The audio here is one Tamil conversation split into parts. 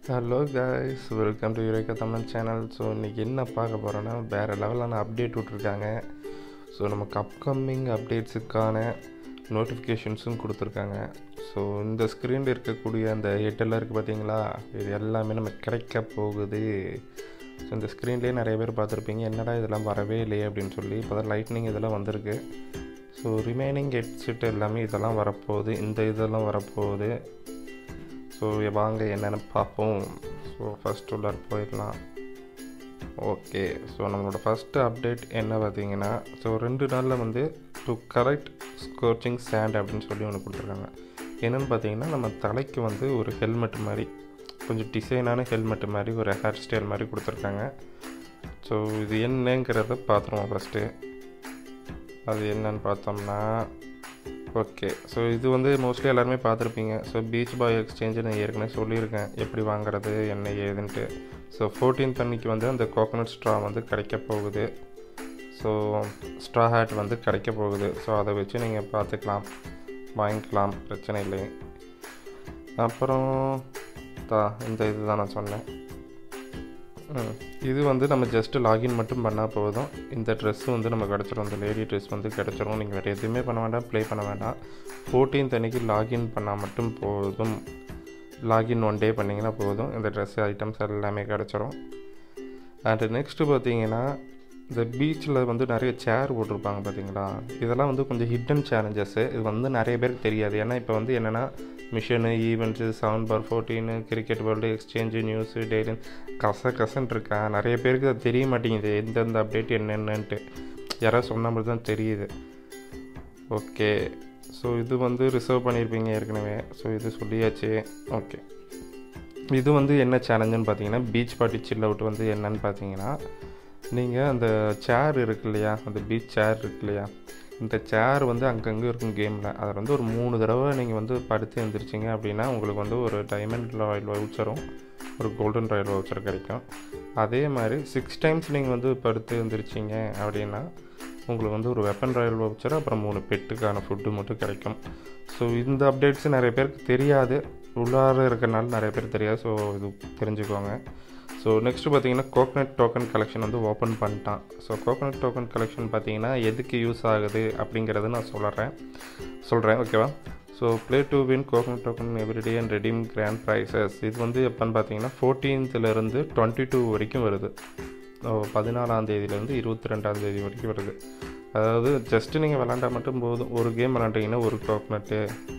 Hello guys welcome to Eureka Tamil channel so இன்றைக்கி என்ன பார்க்க போகிறோன்னா வேறு லெவலான அப்டேட் விட்ருக்காங்க ஸோ நமக்கு அப்கமிங் அப்டேட்ஸுக்கான நோட்டிஃபிகேஷன்ஸும் கொடுத்துருக்காங்க ஸோ இந்த ஸ்க்ரீனில் இருக்கக்கூடிய அந்த ஹெட்டெல்லாம் இருக்குது பார்த்தீங்களா இது எல்லாமே நம்ம கிடைக்க போகுது ஸோ இந்த ஸ்க்ரீன்லேயே நிறைய பேர் பார்த்துருப்பீங்க என்னடா இதெல்லாம் வரவே இல்லையே அப்படின்னு சொல்லி இப்போ தான் லைட்னிங் இதெல்லாம் வந்திருக்கு ஸோ ரிமைனிங் ஹெட்செட் எல்லாமே இதெல்லாம் வரப்போகுது இந்த இதெல்லாம் வரப்போகுது ஸோ வாங்க என்னென்னு பார்ப்போம் ஸோ ஃபஸ்ட் உள்ளார் போயிடலாம் ஓகே ஸோ நம்மளோட ஃபஸ்ட்டு அப்டேட் என்ன பார்த்தீங்கன்னா ஸோ ரெண்டு நாளில் வந்து டு கரெக்ட் ஸ்கோர்ச்சிங் சேண்ட் அப்படின்னு சொல்லி ஒன்று கொடுத்துருக்காங்க என்னென்னு பார்த்தீங்கன்னா நம்ம தலைக்கு வந்து ஒரு ஹெல்மெட் மாதிரி கொஞ்சம் டிசைனான ஹெல்மெட் மாதிரி ஒரு ஹேர் ஸ்டைல் மாதிரி கொடுத்துருக்காங்க ஸோ இது என்னங்கிறத பார்த்துருவோம் ஃபஸ்ட்டு அது என்னன்னு பார்த்தோம்னா ஓகே ஸோ இது வந்து மோஸ்ட்லி எல்லாருமே பார்த்துருப்பீங்க ஸோ பீச் பாய் எக்ஸ்சேஞ்சு நான் ஏற்கனவே சொல்லியிருக்கேன் எப்படி வாங்குறது என்ன ஏதுன்ட்டு ஸோ ஃபோர்டீன்த் அன்னைக்கு வந்து அந்த கோகோனட் ஸ்ட்ரா வந்து கிடைக்க போகுது ஸோ ஸ்ட்ரா ஹேட் வந்து கிடைக்க போகுது ஸோ அதை வச்சு நீங்கள் பார்த்துக்கலாம் வாங்கிக்கலாம் பிரச்சனை இல்லை அப்புறம் தா இந்த இது தான் நான் சொன்னேன் ம், இது வந்து நம்ம ஜஸ்ட்டு லாகின் மட்டும் பண்ணால் போதும் இந்த ட்ரெஸ் வந்து நம்ம கிடச்சிரும் இந்த லேடி ட்ரெஸ் வந்து கிடச்சிரும் நீங்கள் வேறு எதுவுமே பண்ண வேண்டாம் ப்ளே பண்ண வேண்டாம் ஃபோர்டீன்த் அன்னைக்கு லாகின் பண்ணால் மட்டும் போதும் லாகின் ஒன் டே பண்ணிங்கன்னா போதும் இந்த ட்ரெஸ் ஐட்டம்ஸ் எல்லாமே கிடச்சிரும் அண்ட் நெக்ஸ்ட்டு பார்த்தீங்கன்னா இந்த பீச்சில் வந்து நிறைய சேர் போட்டிருப்பாங்க பார்த்தீங்களா இதெல்லாம் வந்து கொஞ்சம் ஹிடன் சேலஞ்சஸ்ஸு இது வந்து நிறைய பேருக்கு தெரியாது ஏன்னா இப்போ வந்து என்னென்னா mission events seven four fourteen cricket world exchange news daily கச கசன் இருக்கா நிறைய பேருக்கு அது தெரிய மாட்டேங்குது எந்தெந்த அப்டேட் என்னென்னன்ட்டு யாராவது சொன்ன மாதிரி தான் தெரியுது ஓகே ஸோ இது வந்து ரிசர்வ் பண்ணியிருப்பீங்க ஏற்கனவே ஸோ இது சொல்லியாச்சு ஓகே இது வந்து என்ன சேலஞ்சுன்னு பார்த்தீங்கன்னா பீச் பார்ட்டி சில் அவுட் வந்து என்னன்னு பார்த்தீங்கன்னா நீங்கள் அந்த சேர் இருக்கு இல்லையா அந்த பீச் சேர் இருக்கு இல்லையா இந்த சேர் வந்து அங்கங்கே இருக்கும் கேமில் அதில் வந்து ஒரு மூணு தடவை நீங்கள் வந்து படுத்து எழுந்திரிச்சிங்க அப்படின்னா உங்களுக்கு வந்து ஒரு டைமண்ட் ராயல் வவுச்சரும் ஒரு கோல்டன் ராயல் வவுச்சர் கிடைக்கும் அதே மாதிரி சிக்ஸ் டைம்ஸ் நீங்கள் வந்து படுத்து எழுந்திரிச்சிங்க அப்படின்னா உங்களுக்கு வந்து ஒரு வெப்பன் ராயல் வவுச்சர் அப்புறம் மூணு பெட்டுக்கான ஃபுட்டு மட்டும் கிடைக்கும் ஸோ இந்த அப்டேட்ஸ் நிறைய பேருக்கு தெரியாது உள்ளார இருக்கிறனால நிறைய பேர் தெரியாது ஸோ இது தெரிஞ்சுக்கோங்க ஸோ நெக்ஸ்ட்டு பார்த்தீங்கன்னா கோகனட் டோக்கன் கலெக்ஷன் வந்து ஓப்பன் பண்ணிட்டான் ஸோ கோகனட் டோக்கன் கலெக்ஷன் பார்த்தீங்கன்னா எதுக்கு யூஸ் ஆகுது அப்படிங்கிறத நான் சொல்கிறேன் சொல்கிறேன் ஓகேவா so play to win coconut token everyday and redeem grand prizes இது வந்து எப்போன்னு பார்த்தீங்கன்னா ஃபோர்டீன்த்துலேருந்து டுவெண்ட்டி டூ வரைக்கும் வருது ஓ பதினாலாம் தேதியிலேருந்து இருபத்தி ரெண்டாம் தேதி வரைக்கும் வருது அதாவது ஜஸ்ட்டு நீங்கள் விளாண்டா மட்டும் போதும் ஒரு கேம் விளாண்டீங்கன்னா ஒரு கோகனட்டு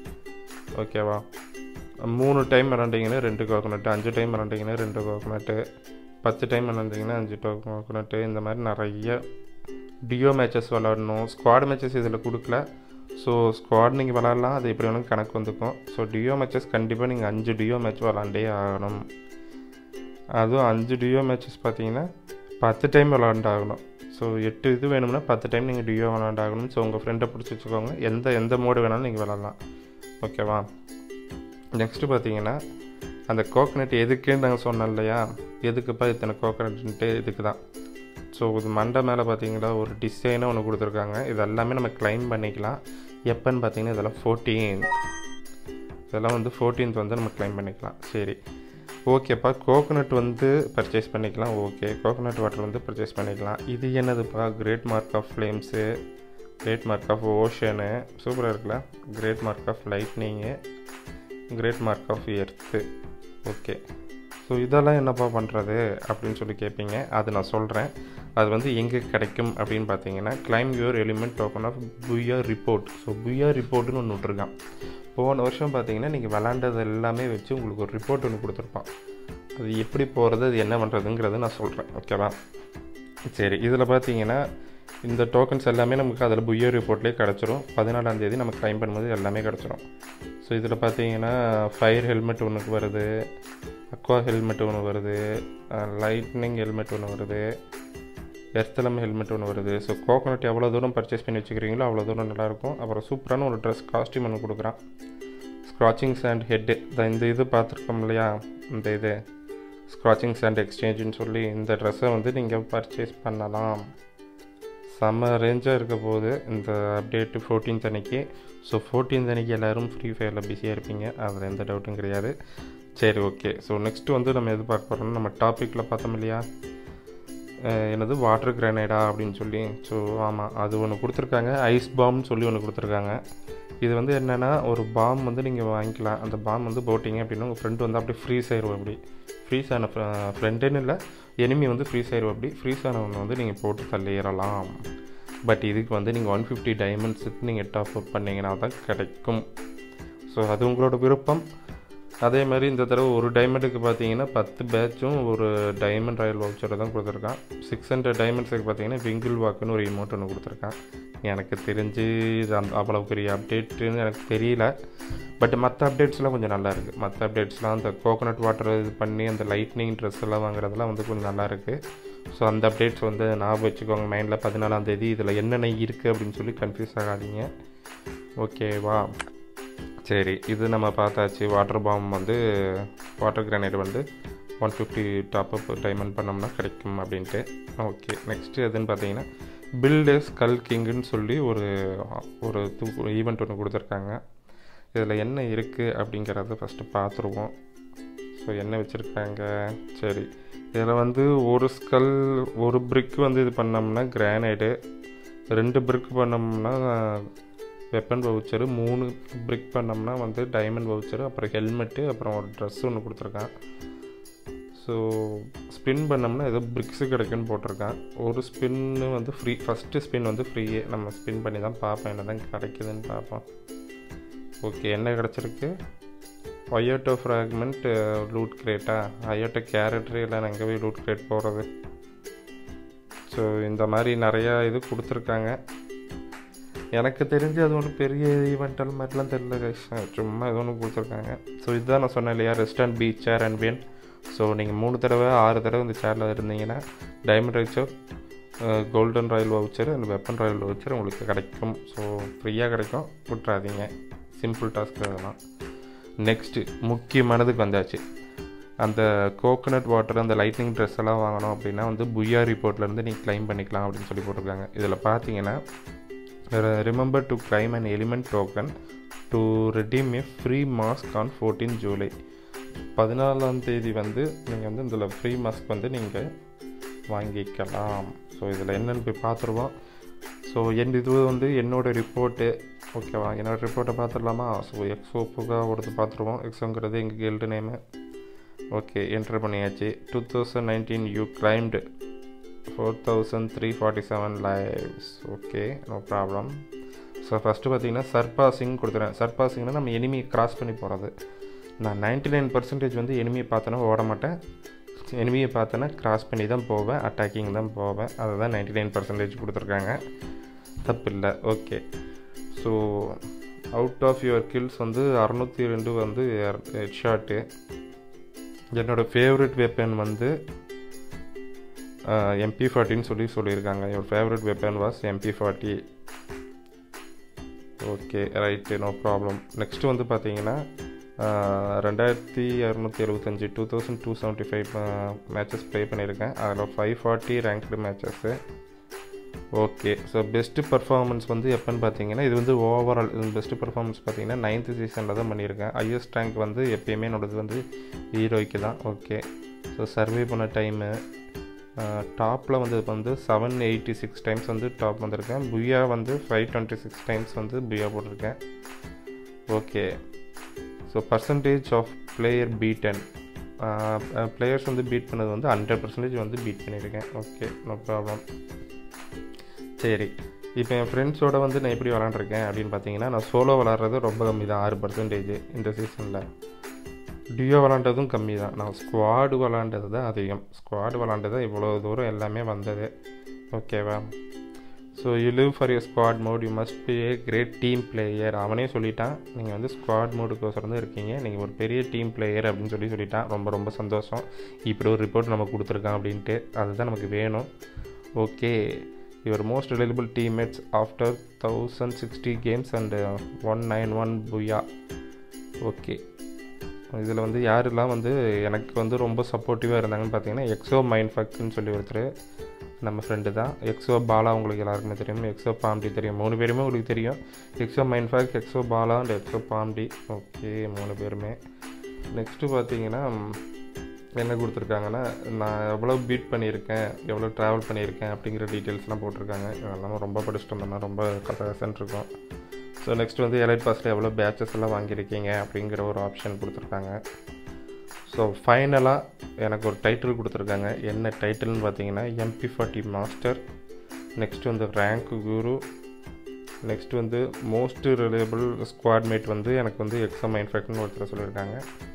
ஓகேவா மூணு டைம் விளாண்டிங்கன்னா ரெண்டு கோகனட்டு அஞ்சு டைம் விளாண்டிங்கன்னா ரெண்டு கோகனட்டு பத்து டைம் விளாண்டிங்கன்னா அஞ்சு கோகனட்டு இந்த மாதிரி நிறைய டியோ மேட்சஸ் விளாடணும் ஸ்குவாட் மேட்சஸ் இதில் கொடுக்கல ஸோ ஸ்குவாட் நீங்கள் விளாட்லாம் அது எப்படி வேணும் கணக்கு வந்துக்கும் ஸோ டியோ மேட்சஸ் கண்டிப்பாக நீங்கள் அஞ்சு டியோ மேட்ச் விளாண்டே ஆகணும் அதுவும் அஞ்சு டியோ மேட்சஸ் பார்த்தீங்கன்னா பத்து டைம் விளாண்டாகணும் ஸோ எட்டு இது வேணும்னா பத்து டைம் நீங்கள் டியோ விளாண்டாகணும் ஸோ உங்கள் ஃப்ரெண்டை பிடிச்சி வச்சுக்கோங்க எந்த எந்த மோடு வேணாலும் நீங்கள் விளாட்லாம் ஓகேவா நெக்ஸ்ட்டு பார்த்தீங்கன்னா அந்த கோகனட் எதுக்குன்னு நாங்கள் சொன்னோம் இல்லையா எதுக்குப்பா இத்தனை கோகனட்ன்ட்டு இதுக்கு தான் ஸோ இது மண்டை மேலே பார்த்தீங்களா ஒரு டிசைனாக ஒன்று கொடுத்துருக்காங்க இது எல்லாமே நம்ம க்ளைம் பண்ணிக்கலாம் எப்போன்னு பார்த்தீங்கன்னா இதெல்லாம் ஃபோர்டீன் இதெல்லாம் வந்து ஃபோர்டீன்த் வந்து நம்ம க்ளைம் பண்ணிக்கலாம் சரி ஓகேப்பா கோகனட் வந்து பர்ச்சேஸ் பண்ணிக்கலாம் ஓகே கோகனட் வாட்டர் வந்து பர்ச்சேஸ் பண்ணிக்கலாம் இது என்னதுப்பா great mark of flames great mark of ocean சூப்பராக இருக்குல்ல great mark of lightning great mark of earth okay so இதெல்லாம் என்னப்பா பண்ணுறது அப்படின்னு சொல்லி கேட்பீங்க அது நான் சொல்கிறேன் அது வந்து எங்கே கிடைக்கும் அப்படின்னு பார்த்தீங்கன்னா claim your element token of Booyah report so Booyah ரிப்போர்ட்னு ஒன்று விட்ருக்கான் போன வருஷம் பார்த்தீங்கன்னா நீங்கள் விளாண்டது எல்லாமே வச்சு உங்களுக்கு ஒரு ரிப்போர்ட் ஒன்று கொடுத்துருப்பான் அது எப்படி போகிறது அது என்ன பண்ணுறதுங்கிறத நான் சொல்கிறேன் ஓகேவா சரி இதில் பார்த்தீங்கன்னா இந்த டோக்கன்ஸ் எல்லாமே நமக்கு அதில் புயோ ரிப்போர்ட்லேயே கிடச்சிரும் பதினாலாம் தேதி நம்ம க்ளைம் பண்ணும்போது எல்லாமே கிடச்சிரும் ஸோ இதில் பார்த்தீங்கன்னா ஃபயர் ஹெல்மெட் ஒன்றுக்கு வருது அக்வா ஹெல்மெட் ஒன்று வருது லைட்னிங் ஹெல்மெட் ஒன்று வருது எர்த்தலம் ஹெல்மெட் ஒன்று வருது ஸோ கோகனட் எவ்வளோ தூரம் பர்ச்சேஸ் பண்ணி வச்சுக்கிறீங்களோ அவ்வளோ தூரம் நல்லாயிருக்கும் அப்புறம் சூப்பரான ஒரு ட்ரெஸ் காஸ்டியூம் ஒன்று கொடுக்குறான் ஸ்க்ராச்சிங்ஸ் அண்ட் ஹெட்டு இந்த இது பார்த்துருக்கோம் இல்லையா இந்த இது ஸ்க்ராச்சிங்ஸ் அண்ட் எக்ஸ்சேஞ்சுன்னு சொல்லி இந்த ட்ரெஸ்ஸை வந்து நீங்கள் பர்ச்சேஸ் பண்ணலாம் செம்ம ரேஞ்சாக இருக்க போகுது இந்த அப்டேட்டு ஃபோர்டீன்த் அன்னைக்கு ஸோ ஃபோர்டீன்த் அன்னைக்கு எல்லோரும் ஃப்ரீ ஃபயரில் பிஸியாக இருப்பீங்க அதில் எந்த டவுட்டும் கிடையாது சரி ஓகே ஸோ நெக்ஸ்ட்டு வந்து நம்ம எது பார்க்க போகிறோம்னா நம்ம டாப்பிக்கில் பார்த்தோம் இல்லையா அஹ் என்னது வாட்டர் கிரானைடா அப்படின்னு சொல்லி ஸோ ஆமாம் அது ஒன்று கொடுத்துருக்காங்க ஐஸ் பாம்னு சொல்லி ஒன்று கொடுத்துருக்காங்க இது வந்து என்னென்னா ஒரு பாம் வந்து நீங்கள் வாங்கிக்கலாம் அந்த பாம் வந்து போட்டிங்க அப்படின்னா உங்கள் ஃப்ரெண்டு வந்து அப்படியே ஃப்ரீஸ் ஆயிரும் அப்படி ஃப்ரீஸ் ஆன ஃப்ரெண்டுன்னு இல்லை எனிமி வந்து ஃப்ரீஸ் ஆயிரும் அப்படி ஃப்ரீஸ் ஆனவங்க வந்து நீங்கள் போட்டு தள்ளிடலாம் பட் இதுக்கு வந்து நீங்கள் ஒன் ஃபிஃப்டி டைமண்ட்ஸுக்கு நீங்கள் டாப் அப் பண்ணிங்கன்னா தான் கிடைக்கும் ஸோ அது உங்களோட விருப்பம் அதே மாதிரி இந்த தடவை ஒரு டைமண்டுக்கு பார்த்தீங்கன்னா பத்து பேட்சும் ஒரு டைமண்ட் ராயல் வவுச்சரை தான் கொடுத்துருக்கான் சிக்ஸ் ஹண்ட்ரட் டைமண்ட்ஸுக்கு பார்த்தீங்கன்னா விங்கிள் வாக்குன்னு ஒரு இமோட் ஒன்று கொடுத்துருக்கான் எனக்கு தெரிஞ்சு இது அந்த அவ்வளோ பெரிய அப்டேட்டுன்னு எனக்கு தெரியல பட் மற்ற அப்டேட்ஸ்லாம் கொஞ்சம் நல்லா இருக்குது மற்ற அப்டேட்ஸ்லாம் அந்த கோகோனட் வாட்டர் இது பண்ணி அந்த லைட்னிங் ட்ரெஸ் எல்லாம் வாங்குறதுலாம் வந்து கொஞ்சம் நல்லா இருக்குது ஸோ அந்த அப்டேட்ஸ் வந்து ஞாபகம் வச்சுக்கோங்க மைண்டில் பதினாலாம் தேதி இதில் என்னென்ன இருக்குது அப்படின்னு சொல்லி கன்ஃபியூஸ் ஆகாதீங்க ஓகேவா சரி இது நம்ம பார்த்தாச்சு வாட்டர் பாம் வந்து வாட்டர் கிரானைட் வந்து one fifty top up diamond பண்ணோம்னா கிடைக்கும் அப்படின்ட்டு ஓகே நெக்ஸ்ட்டு எதுன்னு பார்த்தீங்கன்னா பில்டர்ஸ் கல் கிங்குன்னு சொல்லி ஒரு ஒரு தூக்கு ஈவெண்ட் ஒன்று கொடுத்துருக்காங்க இதில் என்ன இருக்குது அப்படிங்கிறத ஃபஸ்ட்டு பார்த்துருவோம் ஸோ என்ன வச்சுருக்காங்க சரி இதில் வந்து ஒரு ஸ்கல் ஒரு பிரிக் வந்து இது பண்ணோம்னா கிரானைடு ரெண்டு பிரிக் பண்ணோம்னா வெப்பன் வவுச்சரு மூணு பிரிக் பண்ணோம்னா வந்து டைமண்ட் வவுச்சரு அப்புறம் ஹெல்மெட்டு அப்புறம் ஒரு ட்ரெஸ் ஒன்று கொடுத்துருக்கான் ஸோ ஸ்பின் பண்ணோம்னா ஏதோ பிரிக்ஸு கிடைக்குன்னு போட்டிருக்கான் ஒரு ஸ்பின்னு வந்து ஃப்ரீ ஃபஸ்ட்டு ஸ்பின் வந்து ஃப்ரீயே நம்ம ஸ்பின் பண்ணி தான் பார்ப்போம் என்ன தான் கிடைக்குதுன்னு பார்ப்போம் ஓகே என்ன கிடச்சிருக்கு ஒயோட்டோ ஃப்ராக்மெண்ட் லூட் கிரேட்டா அயோட்டோ கேரக்டரே இல்லை நான் எங்கே போய் லூட் கிரேட் போகிறது ஸோ இந்த மாதிரி நிறையா இது கொடுத்துருக்காங்க எனக்கு தெரிஞ்சு அது ஒன்றும் பெரிய ஈவெண்ட் மாதிரிலாம் தெரியல guys. சும்மா ஏதோ ஒன்று கொடுத்துருக்காங்க ஸோ இதுதான் நான் சொன்னேன் இல்லையா ரெஸ்டாரண்ட் பீச் சேர் அண்ட் பின் ஸோ நீங்கள் மூணு தடவை ஆறு தடவை இந்த சேரில் இருந்தீங்கன்னா diamond voucher golden royal voucher and weapon royal voucher உங்களுக்கு கிடைக்கும் ஸோ ஃப்ரீயாக கிடைக்கும் விட்றாதீங்க சிம்பிள் டாஸ்க் அதெல்லாம் நெக்ஸ்ட்டு முக்கியமானதுக்கு வந்தாச்சு அந்த கோகோனட் வாட்டர் அந்த லைட்னிங் ட்ரெஸ் எல்லாம் வாங்கணும் அப்படின்னா வந்து புய்யா ரிப்போர்ட்லேருந்து நீங்கள் க்ளைம் பண்ணிக்கலாம் அப்படின்னு சொல்லி போட்டிருக்காங்க இதில் பார்த்தீங்கன்னா remember to claim an element token to redeem a free mask on fourteen July பதினாலாம் தேதி வந்து நீங்கள் வந்து இதில் ஃப்ரீ மாஸ்க் வந்து நீங்கள் வாங்கிக்கலாம் ஸோ இதில் என்னென்னு போய் பார்த்துருவோம் ஸோ என் இது வந்து என்னோடய ரிப்போர்ட்டு ஓகேவா என்னோடய ரிப்போர்ட்டை பார்த்துடலாமா ஸோ எக்ஸோ புகா ஒருத்து பார்த்துருவோம் எக்ஸோங்கிறது எங்கள் கில்டு நேமு ஓகே என்ட்ரு பண்ணியாச்சு two thousand nineteen you claimed four thousand three forty seven lives okay no problem so first பார்த்தீங்கன்னா சர்பாசிங் கொடுத்துறேன் சர்பாசிங்னா நம்ம எனிமி கிராஸ் பண்ணி போகிறது நான் நைன்ட்டி நைன் பர்சன்டேஜ் வந்து எனிமியை பார்த்தோன்னா ஓட மாட்டேன் எனிமியை பார்த்தோன்னா கிராஸ் பண்ணி தான் போவேன் அட்டாக்கிங் தான் போவேன் அதை தான் நைன்ட்டி நைன் பர்சன்டேஜ் கொடுத்துருக்காங்க தப்பு இல்லை okay so out of your kills வந்து அறநூற்றி ரெண்டு வந்து ஹெட் ஷாட்டு என்னோடய ஃபேவரட் வெப்பன் வந்து எம்பி ஃபார்ட்டின்னு சொல்லி சொல்லியிருக்காங்க your favourite weapon was MP forty okay right no problem next வந்து பார்த்தீங்கன்னா ரெண்டாயிரத்தி இரநூத்தி எழுபத்தஞ்சி two thousand two seventy five matches play பண்ணியிருக்கேன் அதில் five forty ranked matches okay so best performance வந்து எப்போன்னு பார்த்தீங்கன்னா இது வந்து ஓவரால் பெஸ்ட்டு பர்ஃபார்மன்ஸ் பார்த்தீங்கன்னா நைன்த்து சீசனில் தான் பண்ணியிருக்கேன் ஹையஸ்ட் ரேங்க் வந்து எப்பயுமே என்னோடது வந்து ஹீரோய்க்கு தான் ஓகே ஸோ சர்வே பண்ண டைமு டாப்பில் வந்து வந்து செவன் எயிட்டி சிக்ஸ் டைம்ஸ் வந்து டாப் வந்திருக்கேன் புயா வந்து ஃபைவ் டுவெண்ட்டி சிக்ஸ் டைம்ஸ் வந்து புயா போட்டிருக்கேன் okay so percentage of player beaten players வந்து பீட் பண்ணது வந்து ஹண்ட்ரட் பர்சன்டேஜ் வந்து பீட் பண்ணியிருக்கேன் ஓகே நோ ப்ராப்ளம் சரி இப்போ என் ஃப்ரெண்ட்ஸோட வந்து நான் எப்படி விளாண்டுருக்கேன் அப்படின்னு பார்த்தீங்கன்னா நான் சோலோ விளாட்றது ரொம்ப கம்மி தான் ஆறு பர்சன்டேஜ் இந்த சீசனில் டியோ விளாண்டதும் கம்மி தான் நான் ஸ்குவாடு விளாண்டது தான் அதிகம் ஸ்குவாடு விளாண்டது தான் இவ்வளோ தூரம் எல்லாமே வந்தது ஓகேவா so you live for your squad mode you must be a great team player அவனே சொல்லிட்டான் நீங்கள் வந்து ஸ்குவாட் மோடுக்கோசரம் தான் இருக்கீங்க நீங்கள் ஒரு பெரிய டீம் பிளேயர் அப்படின்னு சொல்லி சொல்லிட்டான் ரொம்ப ரொம்ப சந்தோஷம் இப்படி ஒரு ரிப்போர்ட் நம்ம கொடுத்துருக்கான் அப்படின்ட்டு அதுதான் நமக்கு வேணும் okay your most reliable teammates after thousand sixty games and one nine one booyah okay இதில் வந்து யாரெல்லாம் வந்து எனக்கு வந்து ரொம்ப சப்போர்ட்டிவாக இருந்தாங்கன்னு பார்த்தீங்கன்னா எக்ஸோ மைண்ட் ஃபக்குன்னு சொல்லி ஒருத்தர் நம்ம ஃப்ரெண்டு தான் எக்ஸோ பாலா உங்களுக்கு எல்லாருக்குமே தெரியும் எக்ஸோ பாம்டி தெரியும் மூணு பேருமே உங்களுக்கு தெரியும் Exo mind fake Exo Bala and Exo பாம்டி ஓகே மூணு பேருமே நெக்ஸ்ட்டு பார்த்தீங்கன்னா என்ன கொடுத்துருக்காங்கன்னா நான் எவ்வளோ பீட் பண்ணியிருக்கேன் எவ்வளோ ட்ராவல் பண்ணியிருக்கேன் அப்படிங்கிற டீட்டெயில்ஸ்லாம் போட்டிருக்காங்க இதெல்லாம் ரொம்ப படிச்சுட்டு வந்தோம்னா ரொம்ப கசகசன்னு இருக்கும் ஸோ நெக்ஸ்ட் வந்து எலைட் பாஸில் எவ்வளோ பேச்சஸ் எல்லாம் வாங்கியிருக்கீங்க அப்படிங்கிற ஒரு ஆப்ஷன் கொடுத்துருக்காங்க ஸோ ஃபைனலாக எனக்கு ஒரு டைட்டில் கொடுத்துருக்காங்க என்ன டைட்டில்னு பார்த்தீங்கன்னா எம்பி ஃபார்ட்டி மாஸ்டர் நெக்ஸ்ட் வந்து ரேங்க் குரு நெக்ஸ்ட் வந்து மோஸ்ட் ரிலேபிள் ஸ்குவாட் மேட் வந்து எனக்கு வந்து எக்ஸாம் மைன்ஃபேக்ட்னு ஒருத்தர் சொல்லியிருக்காங்க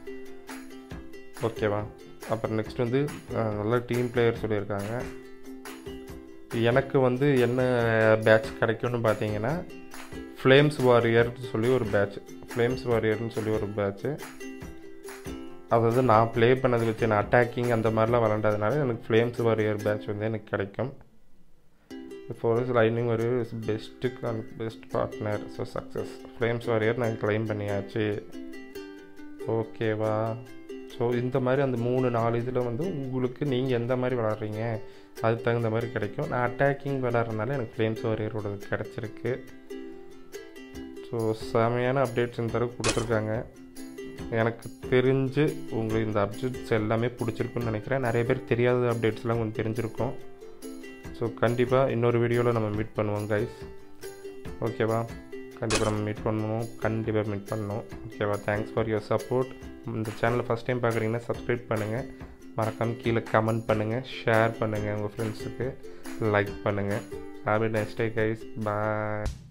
ஓகேவா அப்புறம் நெக்ஸ்ட் வந்து அஹ், நல்ல டீம் பிளேயர் சொல்லியிருக்காங்க எனக்கு வந்து என்ன பேட்ச் கிடைக்கும்னு பார்த்தீங்கன்னா ஃப்ளேம்ஸ் வாரியர்னு சொல்லி ஒரு பேட்ச் ஃப்ளேம்ஸ் வாரியர்னு சொல்லி ஒரு பேட்ச்சு அதாவது நான் ப்ளே பண்ணது வச்சு நான் அட்டாக்கிங் அந்த மாதிரிலாம் விளாண்டதுனால எனக்கு ஃப்ளேம்ஸ் வாரியர் பேட்ச் வந்து எனக்கு கிடைக்கும் forest lining warrior is best best partner so success flames warrior நான் க்ளைம் பண்ணியாச்சு ஓகேவா ஸோ இந்த மாதிரி அந்த மூணு நாலு இதில் வந்து உங்களுக்கு நீங்கள் எந்த மாதிரி விளாட்றீங்க அதுக்கு தகுந்த மாதிரி கிடைக்கும் நான் அட்டாக்கிங் விளாட்றதுனால எனக்கு ஃப்ளேம்ஸ் வாரியரோடது கிடச்சிருக்கு ஸோ செமையான அப்டேட்ஸ் இந்த தடவை கொடுத்துருக்காங்க எனக்கு தெரிஞ்சு உங்களுக்கு இந்த அப்டேட்ஸ் எல்லாமே பிடிச்சிருக்குன்னு நினைக்கிறேன் நிறைய பேர் தெரியாத அப்டேட்ஸ்லாம் கொஞ்சம் தெரிஞ்சிருக்கும் ஸோ கண்டிப்பாக இன்னொரு வீடியோவில் நம்ம மீட் பண்ணுவோம் கைஸ் ஓகேவா கண்டிப்பாக நம்ம மீட் பண்ணுவோம் கண்டிப்பாக மீட் பண்ணணும் ஓகேவா தேங்க்ஸ் ஃபார் யுவர் சப்போர்ட் இந்த சேனலை ஃபஸ்ட் டைம் பார்க்குறீங்கன்னா சப்ஸ்கிரைப் பண்ணுங்கள் மறக்காமல் கீழே கமெண்ட் பண்ணுங்கள் ஷேர் பண்ணுங்கள் உங்கள் ஃப்ரெண்ட்ஸுக்கு லைக் பண்ணுங்கள் ஹாப்பி நெக்ஸ்ட் டே கைஸ் பாய்